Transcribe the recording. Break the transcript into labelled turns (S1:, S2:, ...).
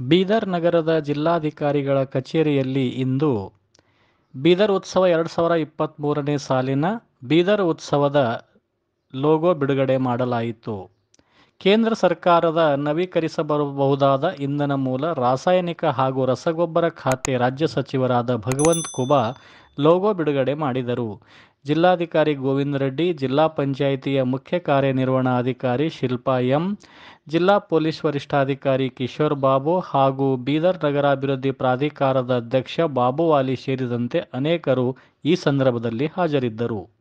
S1: ಬೀದರ್ ನಗರದ ಜಿಲ್ಲಾಧಿಕಾರಿಗಳ ಕಚೇರಿಯಲ್ಲಿ ಇಂದು ಬೀದರ್ ಉತ್ಸವ ಎರಡು ಸಾವಿರ ಇಪ್ಪತ್ತ್ಮೂರನೇ ಸಾಲಿನ ಬೀದರ್ ಉತ್ಸವದ ಲೋಗೋ ಬಿಡುಗಡೆ ಮಾಡಲಾಯಿತು ಕೇಂದ್ರ ಸರ್ಕಾರದ ನವೀಕರಿಸಬಹುದಾದ ಇಂಧನ ಮೂಲ ರಾಸಾಯನಿಕ ಹಾಗೂ ರಸಗೊಬ್ಬರ ಖಾತೆ ರಾಜ್ಯ ಸಚಿವರಾದ ಭಗವಂತ್ ಖುಬಾ ಲೋಗೋ ಬಿಡುಗಡೆ ಮಾಡಿದರು ಜಿಲ್ಲಾಧಿಕಾರಿ ಗೋವಿಂದ ರೆಡ್ಡಿ ಜಿಲ್ಲಾ ಪಂಚಾಯಿತಿಯ ಮುಖ್ಯ ಕಾರ್ಯನಿರ್ವಹಣಾಧಿಕಾರಿ ಶಿಲ್ಪಾ ಎಂ ಜಿಲ್ಲಾ ಪೊಲೀಸ್ ವರಿಷ್ಠಾಧಿಕಾರಿ ಕಿಶೋರ್ ಬಾಬು ಹಾಗೂ ಬೀದರ್ ನಗರಾಭಿವೃದ್ಧಿ ಪ್ರಾಧಿಕಾರದ ಅಧ್ಯಕ್ಷ ಬಾಬುವಾಲಿ ಸೇರಿದಂತೆ ಅನೇಕರು ಈ ಸಂದರ್ಭದಲ್ಲಿ ಹಾಜರಿದ್ದರು